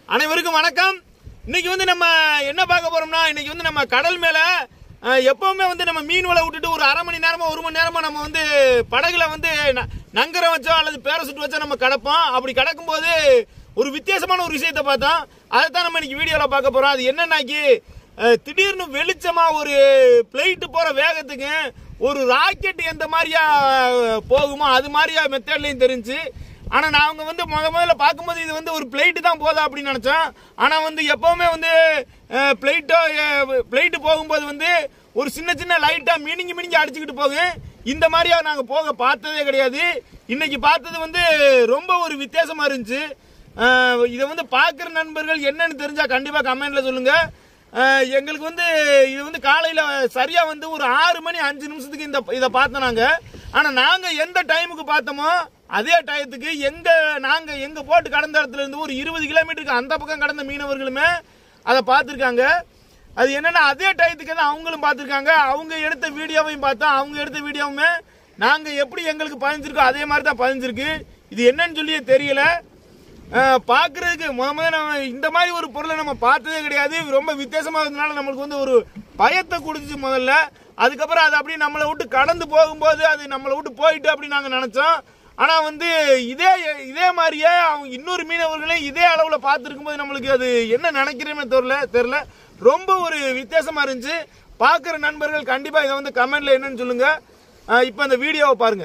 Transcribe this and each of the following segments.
அனைவருக்கும் வணக்கம் இன்னைக்கு வந்து நம்ம என்ன பார்க்க போறோம்னா இன்னைக்கு வந்து நம்ம கடல் மேல அஹ், எப்பவுமே வந்து நம்ம மீன் வலை விட்டுட்டு ஒரு அரை மணி நேரமோ ஒரு மணி நேரமோ நம்ம வந்து படகுல வந்து ந- நங்கரம் வச்சோ அல்லது பேரசுட்டு வச்சோ நம்ம கிடப்போம் அப்படி கிடக்கும்போது ஒரு வித்தியாசமான ஒரு விஷயத்தை பார்த்தோம் அதை தான் நம்ம இன்னைக்கு வீடியோல பார்க்க போறோம் அது என்னன்னாக்கி அஹ், திடீர்னு வெளிச்சமா ஒரு பிளைட் போற வேகத்துக்கு ஒரு ராக்கெட் எந்த மாதிரியா அஹ், போகுமோ அது மாதிரியா மெத்தட்லயும் தெரிஞ்சு ஆனா நாங்க வந்து முத முதல்ல பார்க்கும்போது இது வந்து ஒரு பிளைட் தான் போதா அப்படின்னு நினைச்சோம் ஆனா வந்து எப்பவுமே வந்து பிளைட்டோ பிளைட் போகும்போது வந்து ஒரு சின்ன சின்ன லைட்டா மினிங்கி மினிங்கி அடிச்சுக்கிட்டு போகும் இந்த மாதிரியா நாங்க போக பார்த்ததே கிடையாது இன்னைக்கு பார்த்தது வந்து ரொம்ப ஒரு வித்தியாசமா இருந்துச்சு அஹ், இதை வந்து பார்க்குற நண்பர்கள் என்னன்னு தெரிஞ்சா கண்டிப்பா கமெண்ட்ல சொல்லுங்க அஹ், எங்களுக்கு வந்து இது வந்து காலையில சரியா வந்து ஒரு ஆறு மணி அஞ்சு நிமிஷத்துக்கு இந்த இதை பார்த்தோம் நாங்க ஆனா நாங்க எந்த டைமுக்கு பார்த்தோமோ அதே டயத்துக்கு எங்க நாங்க எங்க போட்டு கடந்த இடத்துல இருந்து ஒரு இருபது கிலோமீட்டருக்கு அந்த பக்கம் கடந்த மீனவர்களுமே அதை பார்த்துருக்காங்க அது என்னன்னா அதே டயத்துக்கு தான் அவங்களும் பார்த்துருக்காங்க அவங்க எடுத்த வீடியோவையும் பார்த்தா அவங்க எடுத்த வீடியோவுமே நாங்க எப்படி எங்களுக்கு பதிஞ்சிருக்கோ அதே மாதிரி தான் பதிஞ்சிருக்கு இது என்னன்னு சொல்லியே தெரியல அஹ், பார்க்கறதுக்கு முத முத நம்ம இந்த மாதிரி ஒரு பொருளை நம்ம பார்த்ததே கிடையாது ரொம்ப வித்தியாசமா இருந்தனால நம்மளுக்கு வந்து ஒரு பயத்தை கொடுத்துச்சு முதல்ல அதுக்கப்புறம் அது அப்படியே நம்மளை விட்டு கடந்து போகும்போது அது நம்மளை விட்டு போயிட்டு அப்படின்னு நாங்க நினைச்சோம் ஆனா வந்து இதே இதே மாதிரியே அவங்க இன்னொரு மீனவர்களையும் இதே அளவுல பார்த்துருக்கும் போது நம்மளுக்கு அது என்ன நினைக்கிறேன்னு தெரியல தெரியல ரொம்ப ஒரு வித்தியாசமா இருந்துச்சு பார்க்குற நண்பர்கள் கண்டிப்பா இதை வந்து கமெண்ட்ல என்னன்னு சொல்லுங்க அஹ், இப்போ அந்த வீடியோவை பாருங்க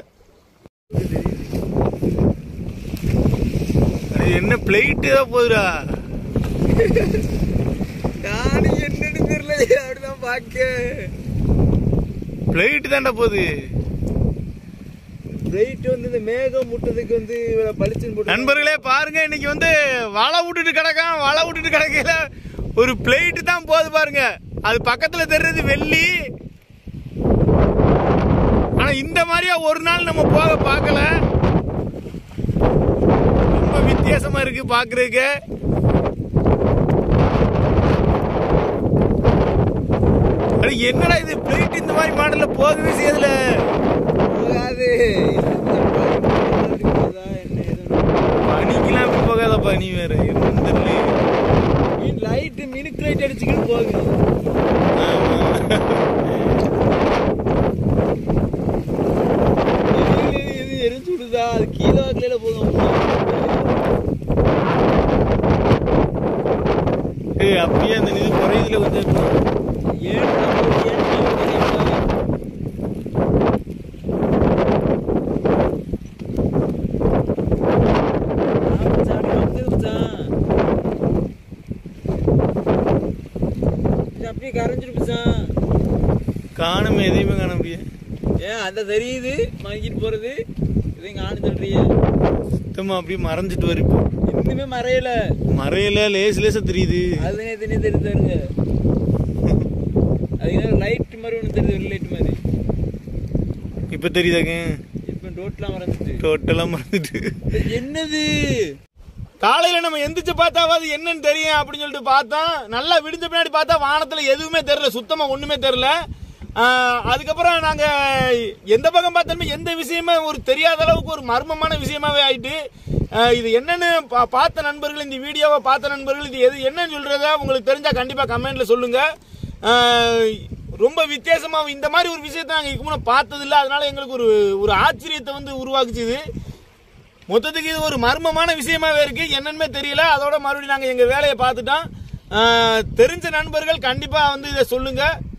என்ன பிளைட்டு தான் போகுதுடா நானும் என்னன்னு தெரியல அப்படிதான் பாக்க பிளைட் தான்டா போகுது ரைட் வந்து இந்த மேகம் முட்டதுக்கு வந்து பளிச்சுன்னு போட்டு நண்பர்களே பாருங்க இன்னைக்கு வந்து வலை விட்டுட்டு கிடக்கான் வலை விட்டுட்டு கிடக்கையில ஒரு பிளேட் தான் போகுது பாருங்க அது பக்கத்துல தெரியுது வெள்ளி ஆனா இந்த மாதிரியா ஒரு நாள் நம்ம போக பார்க்கல ரொம்ப வித்தியாசமா இருக்கு பாக்குறதுக்கு அட என்னடா இது பிளேட் இந்த மாதிரி மாடல்ல போகவே செய்யல போகாது பனிக்கெல்லாம் இப்படி போகாத பனி வேற என்னன்னு தெரியல மீன் லைட் மினுக்கு லைட் அடிச்சுக்கிட்டு போகுது எது எது எது எரிஞ்சு விடுதா அது கீழே வாக்கில போதும் ஏய் அப்படியே அந்த இது குறையுதுல கொஞ்சம் ஏன் நம்ம ஏன் மீன் தெரியுமா? ஆமா, சாமி, வந்துருச்சான். இது அப்படியே கரைஞ்சிருக்குச்சான் காணுமே எதையுமே காண முடியாது ஏன் அந்த தெரியுது மங்கிட்டு போறது இதை காணு சொல்றிய சுத்தமா அப்படியே மறைஞ்சிட்டு வரும் இப்போ இன்னுமே மறையல மறையில லேஸ் லேசா தெரியுது அதுனே தனியே தெரியுது பாருங்க அது என்ன லைட் மாதிரி ஒன்று தெரியுது லைட் மாதிரி இப்ப தெரியுதாங்க இப்போ டோட்லாம் மறந்துட்டு டோட்டலா மறந்துட்டு இது என்னது காலையில நம்ம எந்திரிச்சு பார்த்தாவது என்னன்னு தெரியும் அப்படின்னு சொல்லிட்டு பார்த்தோம் நல்லா விடிஞ்ச பின்னாடி பார்த்தா வானத்துல எதுவுமே தெரியல சுத்தமா ஒண்ணுமே தெரியல ஆஹ், அதுக்கப்புறம் நாங்க எந்த பக்கம் பார்த்தாலுமே எந்த விஷயமே ஒரு தெரியாத அளவுக்கு ஒரு மர்மமான விஷயமாவே ஆயிட்டு ஆஹ், இது என்னன்னு பா- பார்த்த நண்பர்கள் இந்த வீடியோவை பார்த்த நண்பர்கள் இது எது என்னன்னு சொல்றத உங்களுக்கு தெரிஞ்சா கண்டிப்பா கமெண்ட்ல சொல்லுங்க ஆஹ், ரொம்ப வித்தியாசமா இந்த மாதிரி ஒரு விஷயத்தை நாங்க இதுக்கு முன்ன பார்த்தது இல்ல அதனால எங்களுக்கு ஒரு ஒரு ஆச்சரியத்தை வந்து உருவாக்குச்சு இது மொத்தத்துக்கு இது ஒரு மர்மமான விஷயமாவே இருக்கு என்னன்னு தெரியல அதோட மறுபடியும் நாங்க எங்க வேலையை பார்த்துட்டோம் ஆஹ், தெரிஞ்ச நண்பர்கள் கண்டிப்பா வந்து இதை சொல்லுங்க